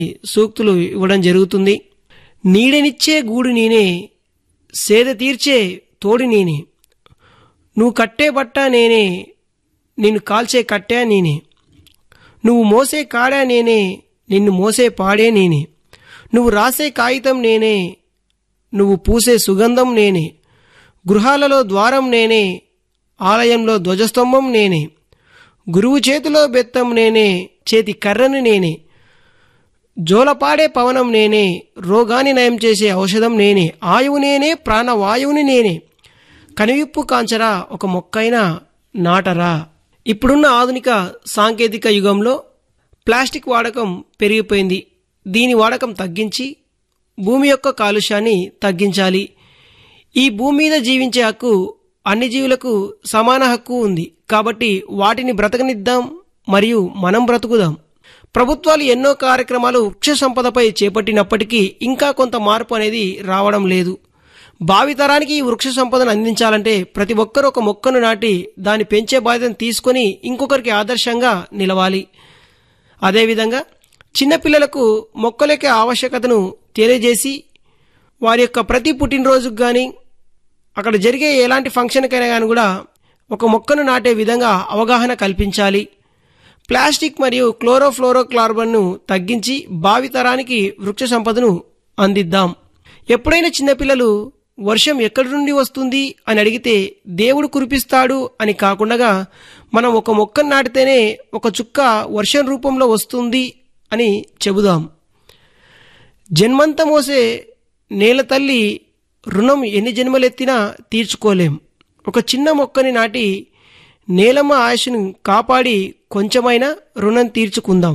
సూక్తులు ఇవ్వడం జరుగుతుంది నీడనిచ్చే గూడు నేనే సేద తీర్చే తోడి నేనే నువ్వు కట్టే బట్ట నేనే నిన్ను కాల్చే కట్టా నేనే నువ్వు మోసే కాడా నేనే నిన్ను మోసే పాడే నేనే నువ్వు రాసే కాగితం నేనే నువ్వు పూసే సుగంధం నేనే గృహాలలో ద్వారం నేనే ఆలయంలో ధ్వజస్తంభం నేనే గురువు చేతిలో బెత్తం నేనే చేతి కర్రని నేనే జోలపాడే పవనం నేనే రోగాన్ని నయం చేసే ఔషధం నేనే ఆయువు నేనే ప్రాణవాయువుని నేనే కనువిప్పు కాంచరా ఒక మొక్కైనా నాటరా ఇప్పుడున్న ఆధునిక సాంకేతిక యుగంలో ప్లాస్టిక్ వాడకం పెరిగిపోయింది దీని వాడకం తగ్గించి భూమి యొక్క కాలుష్యాన్ని తగ్గించాలి ఈ భూమి మీద జీవించే హక్కు అన్ని జీవులకు సమాన హక్కు ఉంది కాబట్టి వాటిని బ్రతకనిద్దాం మరియు మనం బ్రతుకుదాం ప్రభుత్వాలు ఎన్నో కార్యక్రమాలు వృక్ష సంపదపై చేపట్టినప్పటికీ ఇంకా కొంత మార్పు అనేది రావడం లేదు భావితరానికి ఈ వృక్ష సంపదను అందించాలంటే ప్రతి ఒక్కరూ ఒక మొక్కను నాటి దాన్ని పెంచే బాధ్యతను తీసుకొని ఇంకొకరికి ఆదర్శంగా నిలవాలి అదేవిధంగా చిన్నపిల్లలకు మొక్కల యొక్క ఆవశ్యకతను తెలియజేసి వారి యొక్క ప్రతి పుట్టినరోజుకు కానీ అక్కడ జరిగే ఎలాంటి ఫంక్షన్కైనా కానీ కూడా ఒక మొక్కను నాటే విధంగా అవగాహన కల్పించాలి ప్లాస్టిక్ మరియు క్లోరోఫ్లోరోక్లార్బన్ను తగ్గించి భావితరానికి వృక్ష సంపదను అందిద్దాం ఎప్పుడైనా చిన్నపిల్లలు వర్షం ఎక్కడి నుండి వస్తుంది అని అడిగితే దేవుడు కురిపిస్తాడు అని కాకుండా మనం ఒక మొక్కను నాటితేనే ఒక చుక్క వర్షం రూపంలో వస్తుంది అని చెబుదాం జన్మంత మోసే నేల తల్లి రుణం ఎన్ని జన్మలెత్తినా తీర్చుకోలేం ఒక చిన్న మొక్కని నాటి నేలమ్మ ఆయుష్ను కాపాడి కొంచెమైనా రుణం తీర్చుకుందాం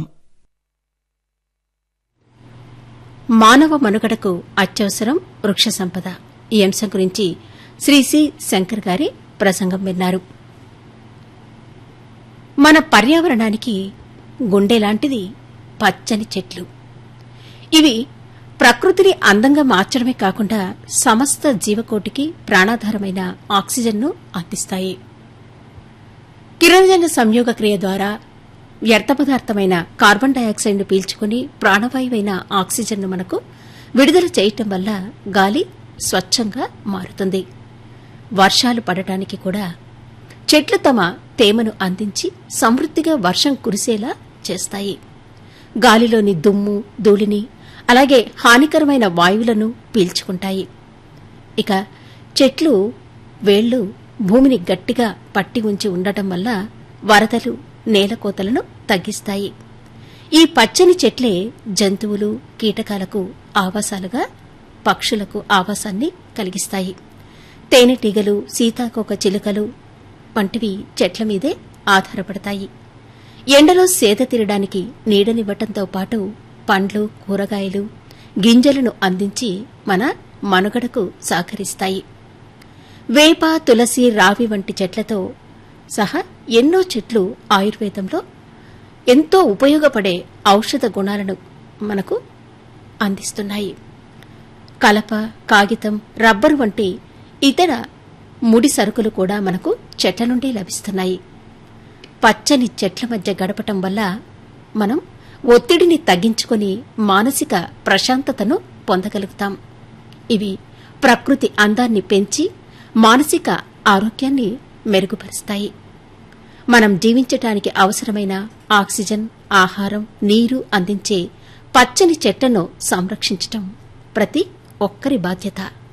మానవ మనుగడకు అత్యవసరం వృక్ష సంపద ఈ అంశం గురించి శ్రీ సి శంకర్ గారి ప్రసంగం విన్నారు మన పర్యావరణానికి గుండె లాంటిది పచ్చని చెట్లు ఇవి ప్రకృతిని అందంగా మార్చడమే కాకుండా సమస్త జీవకోటికి ప్రాణాధారమైన ఆక్సిజన్ను అందిస్తాయి కిరణజన సంయోగ క్రియ ద్వారా వ్యర్థ పదార్థమైన కార్బన్ డయాక్సైడ్ను పీల్చుకుని ప్రాణవాయువైన ఆక్సిజన్ను మనకు విడుదల చేయటం వల్ల గాలి స్వచ్ఛంగా మారుతుంది వర్షాలు పడటానికి కూడా చెట్లు తమ తేమను అందించి సమృద్దిగా వర్షం కురిసేలా చేస్తాయి గాలిలోని దుమ్ము ధూళిని అలాగే హానికరమైన వాయువులను పీల్చుకుంటాయి ఇక చెట్లు వేళ్లు భూమిని గట్టిగా పట్టి ఉంచి ఉండటం వల్ల వరదలు నేలకోతలను తగ్గిస్తాయి ఈ పచ్చని చెట్లే జంతువులు కీటకాలకు ఆవాసాలుగా పక్షులకు ఆవాసాన్ని కలిగిస్తాయి తేనెటీగలు సీతాకోక చిలుకలు వంటివి చెట్ల మీదే ఆధారపడతాయి ఎండలో సేద తీరడానికి నీడనివ్వటంతో పాటు పండ్లు కూరగాయలు గింజలను అందించి మన మనుగడకు సహకరిస్తాయి వేప తులసి రావి వంటి చెట్లతో సహా ఎన్నో చెట్లు ఆయుర్వేదంలో ఎంతో ఉపయోగపడే ఔషధ గుణాలను మనకు అందిస్తున్నాయి కలప కాగితం రబ్బరు వంటి ఇతర ముడి సరుకులు కూడా మనకు చెట్ల నుండి లభిస్తున్నాయి పచ్చని చెట్ల మధ్య గడపటం వల్ల మనం ఒత్తిడిని తగ్గించుకొని మానసిక ప్రశాంతతను పొందగలుగుతాం ఇవి ప్రకృతి అందాన్ని పెంచి మానసిక ఆరోగ్యాన్ని మెరుగుపరుస్తాయి మనం జీవించటానికి అవసరమైన ఆక్సిజన్ ఆహారం నీరు అందించే పచ్చని చెట్లను సంరక్షించటం ప్రతి ఒక్కరి బాధ్యత